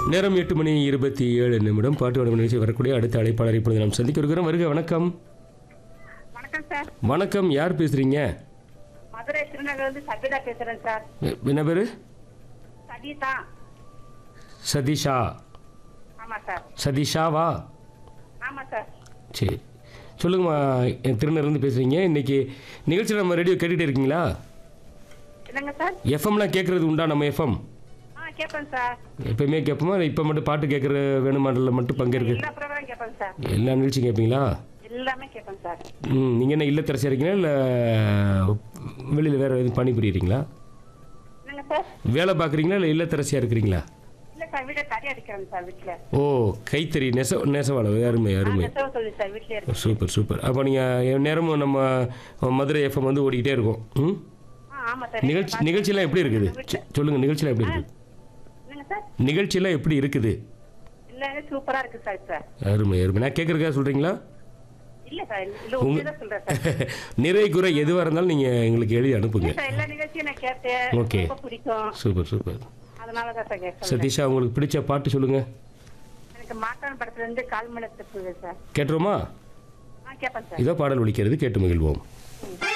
நேரம் எட்டு மணி இருபத்தி ஏழு நிமிடம் பாட்டு வடம நிகழ்ச்சி வரக்கூடிய அடுத்த அழைப்பாளர் இப்பொழுது நாம் சந்திக்க இருக்கிறோம் வருக வணக்கம் வணக்கம் சார் வணக்கம் யார் பேசுறீங்க மதுரை திருநகர் வந்து சபிதா பேசுறேன் சார் எ- என்ன பேரு சதீதா சதீஷா ஆமா சார் சதீஷாவா ஆமா சார் சரி சொல்லுங்கம்மா என் திருநர்லேருந்து பேசுகிறீங்க இன்னைக்கு நிகழ்ச்சியில் நம்ம ரேடியோ கேட்டுகிட்டே இருக்கீங்களா என்னங்க சார் எஃப்எம்லாம் கேட்குறது உண்டா நம்ம எஃப்எம் ஆ கேட்பேன் சார் எப்பயுமே கேட்போமா இல்லை இப்போ மட்டும் பாட்டு கேட்குற வேணுமாண்டில் மட்டும் பங்கேற்கு எல்லா ப்ரோக்ராம் கேட்பேன் சார் எல்லா நிகழ்ச்சியும் கேட்பீங்களா எல்லாமே கேட்பேன் சார் ம் நீங்கள் என்ன இல்லத்தரசியாக இருக்கீங்களா இல்லை வெளியில் வேறு எதுவும் பணிபுரியுறீங்களா என்னங்க சார் வேலை பார்க்குறீங்களா இல்லை இல்லத்தரசியாக இருக்கிறீங்களா இல்ல சார் வீட்டை தறி அடிக்கிறேன் சார் வீட்டுல ஓ கைத்தறி நெச நெசவாள அருமை அருமை நெசவு சொல்லி சார் வீட்லயே இருக்கு சூப்பர் சூப்பர் அப்போ நீங்கள் நேரமும் நம்ம மதுரை எஃப்எம் வந்து ஓடிக்கிட்டே இருக்கும் ம் ஆ ஆமா சார் நிகழ்ச்சி நிகழ்ச்சியெல்லாம் எப்படி இருக்குது சொ- சொல்லுங்க நிகழ்ச்சியெல்லாம் எப்படி இருக்குது என்னங்க சார் நிகழ்ச்சியெல்லாம் எப்படி இருக்குது இல்ல சூப்பரா இருக்கு சார் சார் அருமை அருமை நான் கேட்குறக்கா சொல்கிறீங்களா இல்ல சார் இல்ல உண்மைதான் சொல்றேன் சார் நிறை குறை எதுவாக இருந்தாலும் நீங்கள் எங்களுக்கு எழுதி அனுப்புங்க இல்ல சார் எல்லா நிகழ்ச்சியும் நான் கேட்டேன் Okay. ரொம்ப பிடிக்கும் சூப்பர் சூப்பர் அதனால தான் சார் கேட்க சதீஷா உங்களுக்கு பிடிச்ச பாட்டு சொல்லுங்கள் எனக்கு மாட்டான் படத்துல இருந்து கால் மணி சார் கேட்டுருமா ஆ கேட்பேன் சார் இதோ பாடல் ஒலிக்கிறது கேட்டு மகிழ்வோம் ம்.